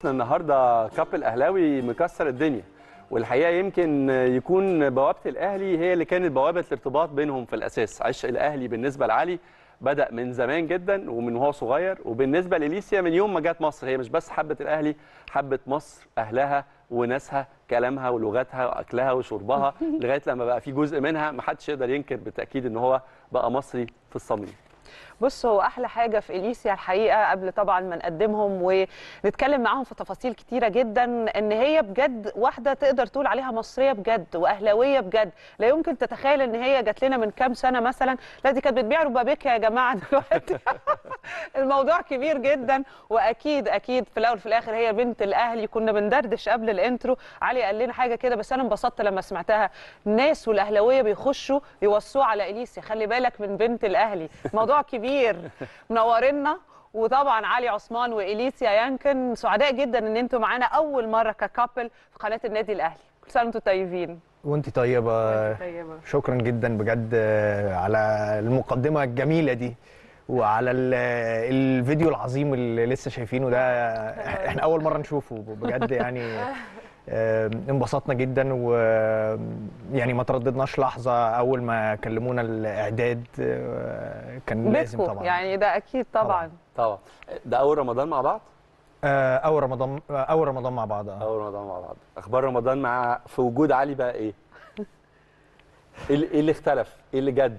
النهارده كابل اهلاوي مكسر الدنيا والحقيقه يمكن يكون بوابه الاهلي هي اللي كانت بوابه الارتباط بينهم في الاساس عشق الاهلي بالنسبه لعلي بدا من زمان جدا ومن وهو صغير وبالنسبه لاليسيا من يوم ما جت مصر هي مش بس حبت الاهلي حبت مصر اهلها وناسها كلامها ولغتها واكلها وشربها لغايه لما بقى في جزء منها ما حدش يقدر ينكر بالتاكيد ان هو بقى مصري في الصميم بص هو احلى حاجه في اليسيا الحقيقه قبل طبعا ما نقدمهم ونتكلم معاهم في تفاصيل كتيره جدا ان هي بجد واحده تقدر تقول عليها مصريه بجد واهلاويه بجد لا يمكن تتخيل ان هي جات لنا من كام سنه مثلا لا دي كانت بتبيع ربابيكيا يا جماعه دلوقتي الموضوع كبير جدا واكيد اكيد في الاول وفي الاخر هي بنت الاهلي كنا بندردش قبل الانترو علي قال لنا حاجه كده بس انا انبسطت لما سمعتها الناس والاهلاويه بيخشوا يوصوا على اليسيا خلي بالك من بنت الاهلي موضوع كبير منورنا وطبعا علي عثمان واليسيا يانكن سعداء جدا ان انتم معانا اول مره ككابل في قناه النادي الاهلي كل سنه وانتم طيبين وانت طيبه طيبه شكرا جدا بجد على المقدمه الجميله دي وعلى ال- الفيديو العظيم اللي لسه شايفينه ده احنا اول مره نشوفه بجد يعني آم، انبسطنا جدا ويعني ما ترددناش لحظه اول ما كلمونا الاعداد آه، كان لازم بيتكم طبعا يعني ده اكيد طبعا طبعا ده اول رمضان مع بعض آه، اول رمضان اول رمضان مع بعض آه. اول رمضان مع بعض اخبار رمضان مع في وجود علي بقى ايه ايه اللي- إيه اللي اختلف ايه اللي جد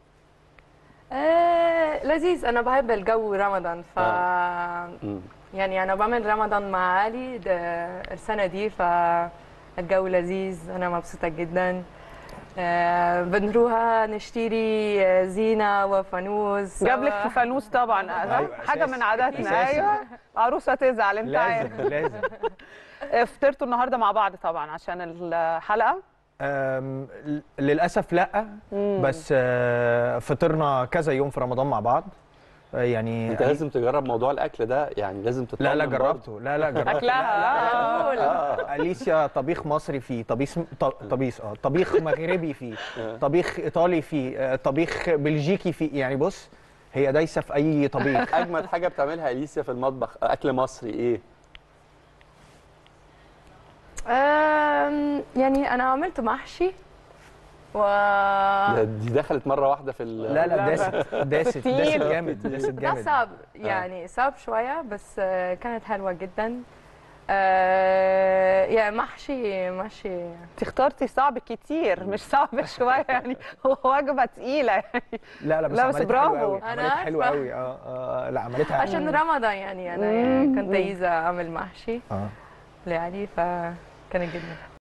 آه لذيذ انا بحب الجو رمضان ف مم. يعني انا بعمل رمضان مع علي ده السنه دي فالجو لذيذ انا مبسوطه جدا آه بنروح نشتري آه، زينه وفانوس جاب لك سوا. في فانوس طبعا أيوة، حاجه أساسي. من عاداتنا أساسي. ايوه عروسه تزعل انت عارف لازم لازم فطرتوا النهارده مع بعض طبعا عشان الحلقه أم، ل- للاسف لا بس آه، فطرنا كذا يوم في رمضان مع بعض آه، يعني انت لازم تجرب موضوع الاكل ده يعني لازم تطمن لا لا برضه. جربته لا لا جربته اكلها قول. آه. اليسيا طبيخ مصري فيه طبيخ ط- طبيخ اه طبيخ مغربي فيه طبيخ ايطالي فيه آه، طبيخ بلجيكي فيه يعني بص هي دايسه في اي طبيخ اجمد حاجه بتعملها اليسيا في المطبخ اكل مصري ايه آم، يعني انا عملت محشي و ده- دي دخلت مره واحده في ال- لا لا داست داست كتير. داست جامد داست ده جامد صعب يعني صعب شويه بس آه، كانت حلوه جدا آه يعني محشي محشي انت اخترتي صعب كتير مش صعب شويه يعني هو وجبه تقيله يعني لا لا بس لا، بس عملتها حلوة برافو. قوي أنا عملتها حلوه عارفة. قوي اه اه لا عملتها عشان رمضان يعني انا مم. كنت عايزه اعمل محشي اه لعلي فكانت جدا